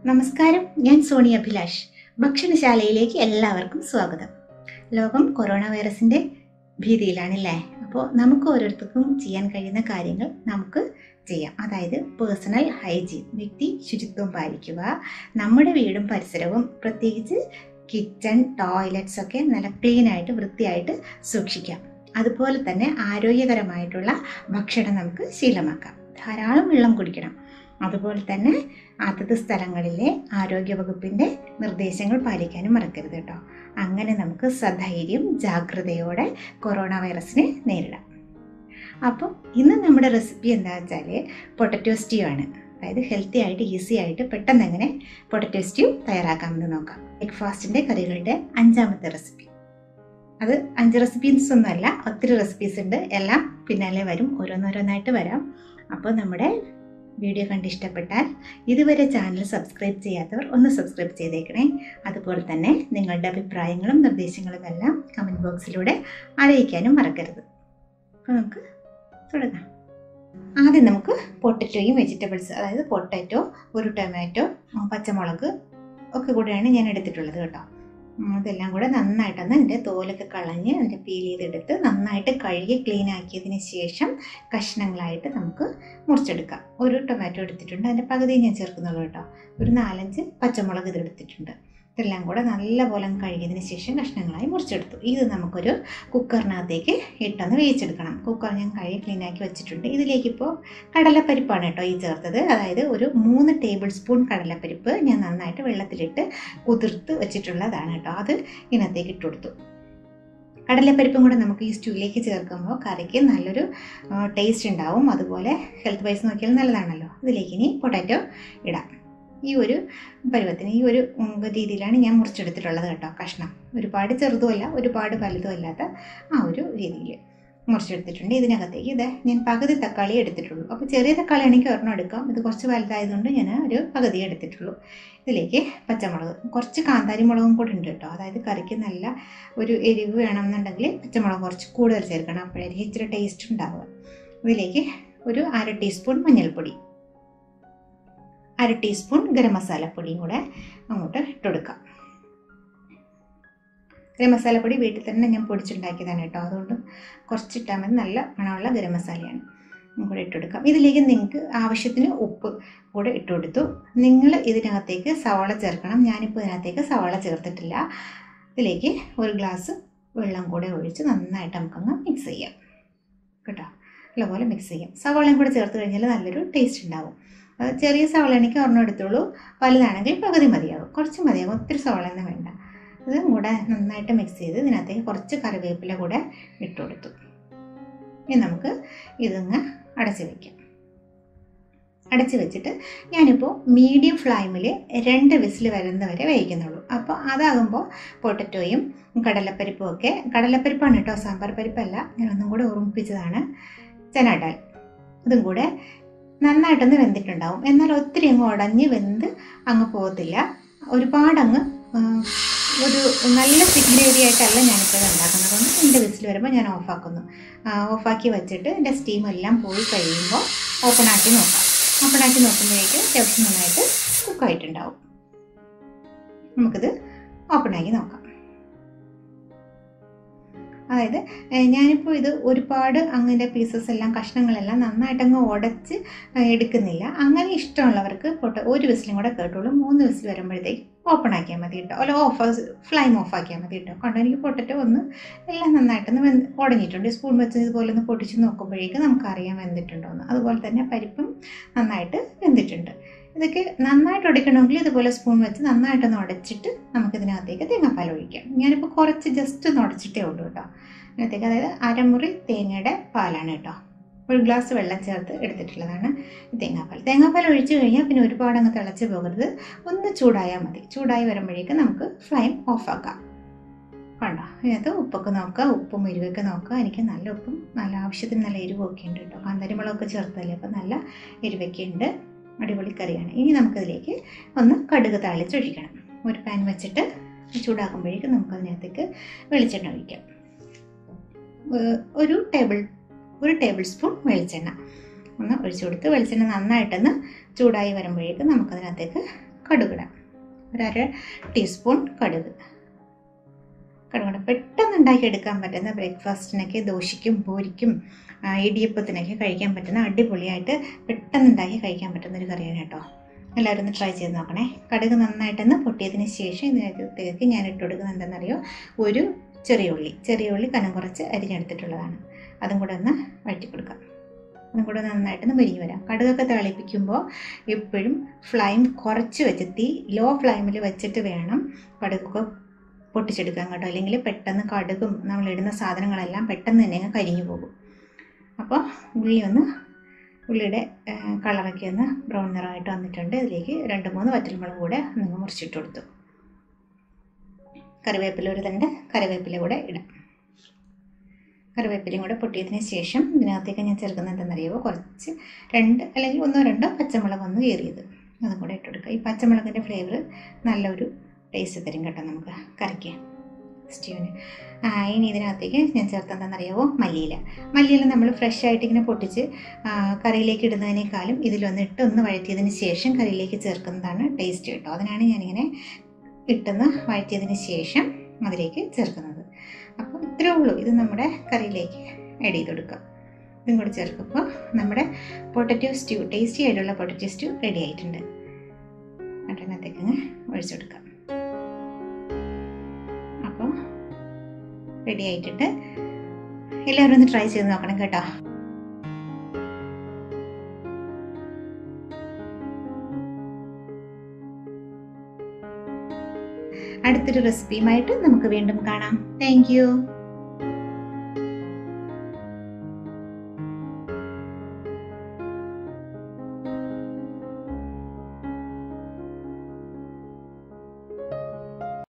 നമസ്കാരം ഞാൻ സോണി അഭിലാഷ് ഭക്ഷണശാലയിലേക്ക് എല്ലാവർക്കും സ്വാഗതം ലോകം കൊറോണ വൈറസിന്റെ ഭീതിയിലാണല്ലേ അപ്പോൾ നമുക്ക് ഓരോരുത്തർക്കും ചെയ്യാൻ കഴിയുന്ന കാര്യങ്ങൾ നമുക്ക് ചെയ്യാം അതായത് പേഴ്സണൽ ഹൈജീൻ വ്യക്തി ശുചിത്വം പാലിക്കുക നമ്മുടെ വീടും പരിസരവും പ്രത്യേകിച്ച് കിച്ചൺ ടോയ്ലറ്റ്സ് ഒക്കെ നല്ല ക്ലീൻ ആയിട്ട് വൃത്തിയായിട്ട് സൂക്ഷിക്കാം അതുപോലെ തന്നെ ആരോഗ്യകരമായിട്ടുള്ള ഭക്ഷണം നമുക്ക് ശീലമാക്കാം ധാരാളം വെള്ളം കുടിക്കണം അതുപോലെ തന്നെ അതത് സ്ഥലങ്ങളിലെ ആരോഗ്യവകുപ്പിൻ്റെ നിർദ്ദേശങ്ങൾ പാലിക്കാനും മറക്കരുത് കേട്ടോ അങ്ങനെ നമുക്ക് സധൈര്യം ജാഗ്രതയോടെ കൊറോണ വൈറസിനെ നേരിടാം അപ്പോൾ ഇന്ന് നമ്മുടെ റെസിപ്പി എന്താ വെച്ചാൽ പൊട്ടറ്റോ സ്റ്റ്യൂ ആണ് അതായത് ഹെൽത്തി ആയിട്ട് ഈസി ആയിട്ട് പെട്ടെന്ന് എങ്ങനെ പൊട്ടറ്റോ സ്റ്റ്യൂ തയ്യാറാക്കാമെന്ന് നോക്കാം ബ്രേക്ക്ഫാസ്റ്റിൻ്റെ കറികളുടെ അഞ്ചാമത്തെ റെസിപ്പി അത് അഞ്ച് റെസിപ്പീസ് ഒന്നുമല്ല ഒത്തിരി റെസിപ്പീസ് ഉണ്ട് എല്ലാം പിന്നാലെ വരും ഓരോന്നോരോന്നായിട്ട് വരാം അപ്പോൾ നമ്മുടെ വീഡിയോ കണ്ട് ഇഷ്ടപ്പെട്ടാൽ ഇതുവരെ ചാനൽ സബ്സ്ക്രൈബ് ചെയ്യാത്തവർ ഒന്ന് സബ്സ്ക്രൈബ് ചെയ്തേക്കണേ അതുപോലെ തന്നെ നിങ്ങളുടെ അഭിപ്രായങ്ങളും നിർദ്ദേശങ്ങളും എല്ലാം കമൻറ്റ് ബോക്സിലൂടെ അറിയിക്കാനും മറക്കരുത് അപ്പോൾ നമുക്ക് തുടങ്ങാം ആദ്യം നമുക്ക് പൊട്ടറ്റോയും വെജിറ്റബിൾസ് അതായത് പൊട്ടറ്റോ ഒരു ടൊമാറ്റോ പച്ചമുളക് ഒക്കെ കൂടെയാണ് ഞാൻ എടുത്തിട്ടുള്ളത് കേട്ടോ ഇതെല്ലാം കൂടെ നന്നായിട്ടൊന്ന് അതിൻ്റെ തോലൊക്കെ കളഞ്ഞ് അതിൻ്റെ പീൽ ചെയ്തെടുത്ത് നന്നായിട്ട് കഴുകി ക്ലീൻ ആക്കിയതിന് ശേഷം കഷ്ണങ്ങളായിട്ട് നമുക്ക് മുറിച്ചെടുക്കാം ഒരു ടൊമാറ്റോ എടുത്തിട്ടുണ്ട് അതിൻ്റെ പകുതി ഞാൻ ചേർക്കുന്നുള്ളൂ കേട്ടോ ഒരു നാലഞ്ച് പച്ചമുളക് ഇത് എടുത്തിട്ടുണ്ട് ഇതെല്ലാം കൂടെ നല്ലപോലെ കഴുകിയതിന് ശേഷം കഷ്ണങ്ങളായി മുറിച്ചെടുത്തു ഇത് നമുക്കൊരു കുക്കറിനകത്തേക്ക് ഇട്ടൊന്ന് വേവിച്ചെടുക്കണം കുക്കർ ഞാൻ കഴുകി ക്ലീൻ ആക്കി വെച്ചിട്ടുണ്ട് ഇതിലേക്ക് ഇപ്പോൾ കടലപ്പരിപ്പാണ് കേട്ടോ ഈ ചേർത്തത് അതായത് ഒരു മൂന്ന് ടേബിൾ സ്പൂൺ കടലപ്പരിപ്പ് ഞാൻ നന്നായിട്ട് വെള്ളത്തിലിട്ട് കുതിർത്ത് വെച്ചിട്ടുള്ളതാണ് കേട്ടോ അത് ഇതിനകത്തേക്ക് ഇട്ട് കൊടുത്തു കടലപ്പരിപ്പും കൂടെ നമുക്ക് ഈ സ്റ്റൂവിലേക്ക് ചേർക്കുമ്പോൾ കറിക്ക് നല്ലൊരു ടേസ്റ്റ് ഉണ്ടാവും അതുപോലെ ഹെൽത്ത് വൈസ് നോക്കിയാൽ നല്ലതാണല്ലോ ഇതിലേക്ക് ഇനി പൊട്ടാറ്റോ ഇടാം ഈ ഒരു പരുവത്തിന് ഈ ഒരു രീതിയിലാണ് ഞാൻ മുറിച്ചെടുത്തിട്ടുള്ളത് കേട്ടോ കഷ്ണം ഒരുപാട് ചെറുതുമല്ല ഒരുപാട് വലുതും അല്ലാത്ത ആ ഒരു രീതിയിൽ മുറിച്ചെടുത്തിട്ടുണ്ട് ഇതിനകത്തേക്ക് ഇത് ഞാൻ പകുതി തക്കാളി എടുത്തിട്ടുള്ളൂ അപ്പോൾ ചെറിയ തക്കാളി ആണെങ്കിൽ ഒരെണ്ണം എടുക്കാം ഇത് കുറച്ച് വലുതായതുകൊണ്ട് ഞാൻ ഒരു പകുതി എടുത്തിട്ടുള്ളൂ ഇതിലേക്ക് പച്ചമുളക് കുറച്ച് കാന്താരി മുളകും കൂടെ ഉണ്ട് കേട്ടോ അതായത് കറിക്ക് നല്ല ഒരു എരിവ് വേണമെന്നുണ്ടെങ്കിൽ പച്ചമുളക് കുറച്ച് കൂടുതൽ ചേർക്കണം അപ്പോഴായിരിക്കും ഇച്ചിരി ടേസ്റ്റ് ഉണ്ടാവുക ഇതിലേക്ക് ഒരു അര ടീസ്പൂൺ മഞ്ഞൾപ്പൊടി അര ടീസ്പൂൺ ഗരം മസാലപ്പൊടിയും കൂടെ അങ്ങോട്ട് ഇട്ടുകൊടുക്കാം ഗരം മസാലപ്പൊടി വീട്ടിൽ തന്നെ ഞാൻ പൊടിച്ചുണ്ടാക്കിയതാണ് കേട്ടോ അതുകൊണ്ട് കുറച്ചിട്ടാൽ മതി നല്ല മണമുള്ള ഗരം മസാലയാണ് കൂടെ ഇട്ടുകൊടുക്കാം ഇതിലേക്ക് നിങ്ങൾക്ക് ആവശ്യത്തിന് ഉപ്പ് കൂടെ ഇട്ട് കൊടുത്തു നിങ്ങൾ ഇതിനകത്തേക്ക് സവാള ചേർക്കണം ഞാനിപ്പോൾ ഇതിനകത്തേക്ക് സവാള ചേർത്തിട്ടില്ല ഇതിലേക്ക് ഒരു ഗ്ലാസ് വെള്ളം കൂടെ ഒഴിച്ച് നന്നായിട്ട് നമുക്കങ്ങ് മിക്സ് ചെയ്യാം കേട്ടോ നല്ലപോലെ മിക്സ് ചെയ്യാം സവാളയും കൂടെ ചേർത്ത് കഴിഞ്ഞാൽ നല്ലൊരു ടേസ്റ്റ് ഉണ്ടാവും ചെറിയ സവാളയാണെങ്കിൽ ഒരെണ്ണം എടുത്തോളൂ വലുതാണെങ്കിൽ പകുതി മതിയാവും കുറച്ച് മതിയാവും ഒത്തിരി സവാളയൊന്നും വേണ്ട ഇത് കൂടെ നന്നായിട്ട് മിക്സ് ചെയ്ത് ഇതിനകത്തേക്ക് കുറച്ച് കറിവേപ്പില കൂടെ ഇട്ട് കൊടുത്തു ഇനി നമുക്ക് ഇതങ്ങ് അടച്ച് വയ്ക്കാം അടച്ച് വെച്ചിട്ട് ഞാനിപ്പോൾ മീഡിയം ഫ്ലെയിമിൽ രണ്ട് വിസിൽ വരുന്നവരെ വേവിക്കുന്നുള്ളൂ അപ്പോൾ അതാകുമ്പോൾ പൊട്ടറ്റോയും കടലപ്പരിപ്പും ഒക്കെ കടലപ്പരിപ്പാണ് കേട്ടോ സാമ്പാർ പരിപ്പല്ല ഞാൻ ഒന്നും കൂടെ ഓർമ്മിപ്പിച്ചതാണ് ചനാട്ടാൽ അതും കൂടെ നന്നായിട്ടൊന്ന് വെന്തിട്ടുണ്ടാവും എന്നാൽ ഒത്തിരി അങ്ങ് ഉടഞ്ഞ് വെന്ത് അങ്ങ് പോകത്തില്ല ഒരുപാടങ്ങ് ഒരു നല്ല തിക്ക് ഗ്രേവി ആയിട്ടല്ല ഞാനിപ്പോൾ ഉണ്ടാക്കുന്നത് കൊണ്ട് എൻ്റെ വിസിൽ വരുമ്പോൾ ഞാൻ ഓഫാക്കുന്നു ഓഫാക്കി വെച്ചിട്ട് എൻ്റെ സ്റ്റീം എല്ലാം പോയി കഴിയുമ്പോൾ ഓപ്പണാക്കി നോക്കാം ഓപ്പണാക്കി നോക്കുമ്പോഴേക്ക് അത്യാവശ്യം നന്നായിട്ട് കുക്കായിട്ടുണ്ടാവും നമുക്കിത് ഓപ്പണാക്കി നോക്കാം അതായത് ഞാനിപ്പോൾ ഇത് ഒരുപാട് അങ്ങനെ പീസസ് എല്ലാം കഷ്ണങ്ങളെല്ലാം നന്നായിട്ട് അങ്ങ് ഉടച്ച് എടുക്കുന്നില്ല അങ്ങനെ ഇഷ്ടമുള്ളവർക്ക് പൊട്ട ഒരു വിസിലും കൂടെ കേട്ടോളൂ മൂന്ന് വിസിൽ വരുമ്പോഴത്തേക്ക് ഓപ്പൺ ആക്കിയാൽ മതി കേട്ടോ അല്ല ഓഫ് ഫ്ലെയിം ഓഫ് ആക്കിയാൽ മതി കേട്ടോ കണ്ടോ എനിക്ക് പൊട്ടറ്റോ ഒന്ന് എല്ലാം നന്നായിട്ടൊന്ന് വെന്ത് ഉടഞ്ഞിട്ടുണ്ട് സ്പൂൺ വെച്ച് ഇതുപോലെ ഒന്ന് പൊട്ടിച്ച് നോക്കുമ്പോഴേക്ക് നമുക്കറിയാൻ വെന്തിട്ടുണ്ടോ എന്ന് അതുപോലെ തന്നെ പരിപ്പും നന്നായിട്ട് വെന്തിട്ടുണ്ട് ഇതൊക്കെ നന്നായിട്ട് ഉടയ്ക്കണമെങ്കിൽ ഇതുപോലെ സ്പൂൺ വെച്ച് നന്നായിട്ടൊന്ന് ഉടച്ചിട്ട് നമുക്കിതിനകത്തേക്ക് തേങ്ങാപ്പാൽ ഒഴിക്കാം ഞാനിപ്പോൾ കുറച്ച് ജസ്റ്റ് ഒന്ന് ഉടച്ചിട്ടേ ഉള്ളൂ കേട്ടോ ഇതിനകത്തേക്ക് അതായത് അരമുറി തേങ്ങയുടെ പാലാണ് കേട്ടോ ഒരു ഗ്ലാസ് വെള്ളം ചേർത്ത് എടുത്തിട്ടുള്ളതാണ് തേങ്ങാപ്പാൽ തേങ്ങാപ്പാൽ ഒഴിച്ചു കഴിഞ്ഞാൽ പിന്നെ ഒരുപാട് അങ്ങ് തിളച്ച് പോകരുത് ഒന്ന് ചൂടായാൽ മതി ചൂടായി വരുമ്പോഴേക്ക് നമുക്ക് ഫ്ലെയിം ഓഫാക്കാം കണ്ടോ ഇതിനകത്ത് ഉപ്പൊക്കെ നോക്കുക ഉപ്പും എരിവൊക്കെ നോക്കുക എനിക്ക് നല്ല ഉപ്പും നല്ല ആവശ്യത്തിന് നല്ല എരിവൊക്കെ ഉണ്ട് കേട്ടോ കാന്താരിമുളകൊക്കെ ചേർത്തല്ലേ അപ്പം നല്ല എരിവൊക്കെ ഉണ്ട് അടിപൊളി കറിയാണ് ഇനി നമുക്കതിലേക്ക് ഒന്ന് കടുക് താളിച്ചൊഴിക്കണം ഒരു പാൻ വെച്ചിട്ട് ചൂടാക്കുമ്പോഴേക്കും നമുക്കതിനകത്തേക്ക് വെളിച്ചെണ്ണ ഒഴിക്കാം ഒരു ടേബിൾ ഒരു ടേബിൾ സ്പൂൺ വെളിച്ചെണ്ണ ഒന്ന് ഒഴിച്ചു കൊടുത്ത് വെളിച്ചെണ്ണ നന്നായിട്ടൊന്ന് ചൂടായി വരുമ്പോഴേക്കും നമുക്കതിനകത്തേക്ക് കടുകിടാം ഒരു അര ടീസ്പൂൺ കടുക് കടുക് പെട്ടെന്ന് ഉണ്ടാക്കിയെടുക്കാൻ പറ്റുന്ന ബ്രേക്ക്ഫാസ്റ്റിനൊക്കെ ദോശയ്ക്കും പൂരിക്കും ആ, ഇടിയപ്പത്തിനൊക്കെ കഴിക്കാൻ പറ്റുന്ന അടിപൊളിയായിട്ട് പെട്ടെന്ന് ഉണ്ടാക്കി കഴിക്കാൻ പറ്റുന്ന ഒരു കറിയാണ് കേട്ടോ എല്ലാവരും ഒന്ന് ട്രൈ ചെയ്ത് നോക്കണേ കടുക് നന്നായിട്ടൊന്ന് പൊട്ടിയതിന് ശേഷം ഇതിനകത്തേക്ക് ഞാൻ ഇട്ട് കൊടുക്കുന്നത് എന്താണെന്നറിയോ ഒരു ചെറിയ ഉള്ളി ചെറിയ ഉള്ളി കനം കുറച്ച് അരിഞ്ഞെടുത്തിട്ടുള്ളതാണ് അതും കൂടെ ഒന്ന് വഴറ്റി കൊടുക്കാം അതും കൂടെ നന്നായിട്ടൊന്ന് മുരിഞ്ഞ് വരാം കടുകൊക്കെ തിളപ്പിക്കുമ്പോൾ എപ്പോഴും ഫ്ലെയിം കുറച്ച് വെച്ച് തീ ലോ ഫ്ലെയിമിൽ വെച്ചിട്ട് വേണം കടുകൊക്കെ പൊട്ടിച്ചെടുക്കാൻ കേട്ടോ അല്ലെങ്കിൽ പെട്ടെന്ന് കടുകും നമ്മളിടുന്ന സാധനങ്ങളെല്ലാം പെട്ടെന്ന് തന്നെ അങ്ങ് കരിഞ്ഞു പോകും അപ്പോൾ ഉള്ളി ഒന്ന് ഉള്ളിയുടെ ആ, കളറൊക്കെ ഒന്ന് ബ്രൗൺ നിറമായിട്ട് വന്നിട്ടുണ്ട് ഇതിലേക്ക് രണ്ട് മൂന്ന് വറ്റൽമുളക് കൂടെ ഒന്ന് മുറിച്ചിട്ട് കൊടുത്തു കറിവേപ്പില ഒരു തണ്ട് കറിവേപ്പില കൂടെ ഇടാം കറിവേപ്പിലയും കൂടെ പൊട്ടിയതിന് ശേഷം ഇതിനകത്തേക്ക് ഞാൻ ചേർക്കുന്നത് എന്തെന്നറിയുമോ കുറച്ച് രണ്ട് അല്ലെങ്കിൽ ഒന്നോ രണ്ടോ പച്ചമുളക് ഒന്ന് കീറിയത് അതും കൂടെ ഇട്ട് കൊടുക്കുക ഈ പച്ചമുളകിൻ്റെ ഫ്ലേവർ നല്ലൊരു ടേസ്റ്റ് തരും കേട്ടോ നമുക്ക് കറിക്ക് സ്റ്റീവിന് ആ ഇനി ഇതിനകത്തേക്ക് ഞാൻ ചേർത്തെന്താണെന്നറിയാവോ മല്ലിയില മല്ലിയില നമ്മൾ ഫ്രഷ് ആയിട്ട് ഇങ്ങനെ പൊട്ടിച്ച് ആ, കറിയിലേക്ക് ഇടുന്നതിനേക്കാളും ഇതിലൊന്ന് ഇട്ട് ഒന്ന് വഴറ്റിയതിന് ശേഷം കറിയിലേക്ക് ചേർക്കുന്നതാണ് ടേസ്റ്റ് കേട്ടോ അതിനാണ് ഞാനിങ്ങനെ ഇട്ടെന്ന് വഴറ്റിയതിന് ശേഷം അതിലേക്ക് ചേർക്കുന്നത് അപ്പോൾ ഇത്രേ ഉള്ളൂ ഇത് നമ്മുടെ കറിയിലേക്ക് ആഡ് ചെയ്ത് കൊടുക്കുക ഇതും കൂടി ചേർക്കുമ്പോൾ നമ്മുടെ പൊട്ടറ്റോ സ്റ്റ്യൂ ടേസ്റ്റി ആയിട്ടുള്ള പൊട്ടറ്റോ സ്റ്റ്യൂ റെഡി ആയിട്ടുണ്ട് അതിനകത്തേക്ക് അങ്ങ് ഒഴിച്ചു കൊടുക്കാം അപ്പോൾ റെഡി ആയിട്ടുണ്ട് എല്ലാവരും ഒന്ന് ട്രൈ ചെയ്ത് നോക്കണം കേട്ടോ അടുത്തൊരു റെസിപ്പിയുമായിട്ട് നമുക്ക് വീണ്ടും കാണാം താങ്ക്